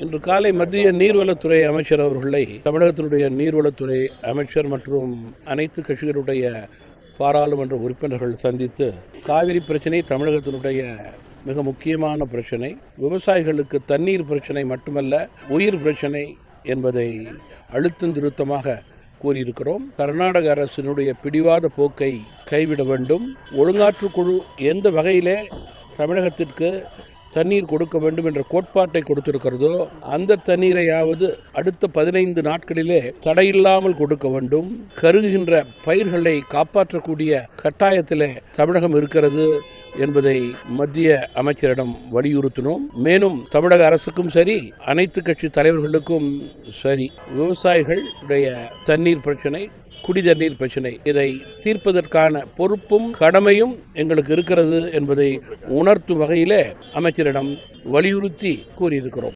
இன்று காலை மத்திய நீர்வளத்துறை அமைச்சர் அவர்களை தமிழகத்தினுடைய நீர்வளத்துறை அமைச்சர் மற்றும் அனைத்து கட்சிகளுடைய பாராளுமன்ற உறுப்பினர்கள் சந்தித்து காவிரி பிரச்சனை தமிழகத்தினுடைய மிக முக்கியமான பிரச்சனை விவசாயிகளுக்கு தண்ணீர் பிரச்சனை மட்டுமல்ல உயிர் பிரச்சனை என்பதை அழுத்தம் திருத்தமாக கூறியிருக்கிறோம் கர்நாடக அரசினுடைய பிடிவாத போக்கை கைவிட வேண்டும் ஒழுங்காற்று குழு எந்த வகையிலே தமிழகத்திற்கு தண்ணீர் கொடுக்க வேண்டும் என்ற கோட்பாட்டை கொடுத்திருக்கிறதோ அந்த தண்ணீரையாவது அடுத்த பதினைந்து நாட்களிலே தடையில்லாமல் கொடுக்க வேண்டும் கருகுகின்ற பயிர்களை காப்பாற்றக்கூடிய கட்டாயத்திலே தமிழகம் இருக்கிறது என்பதை மத்திய அமைச்சரிடம் வலியுறுத்தினோம் மேலும் தமிழக அரசுக்கும் சரி அனைத்து கட்சி தலைவர்களுக்கும் சரி விவசாயிகளுடைய தண்ணீர் பிரச்சனை குடி தண்ணீர் பிரச்சனை இதை தீர்ப்பதற்கான பொறுப்பும் கடமையும் எங்களுக்கு இருக்கிறது என்பதை உணர்த்தும் வகையிலே அமைச்சரிடம் வலியுறுத்தி கூறியிருக்கிறோம்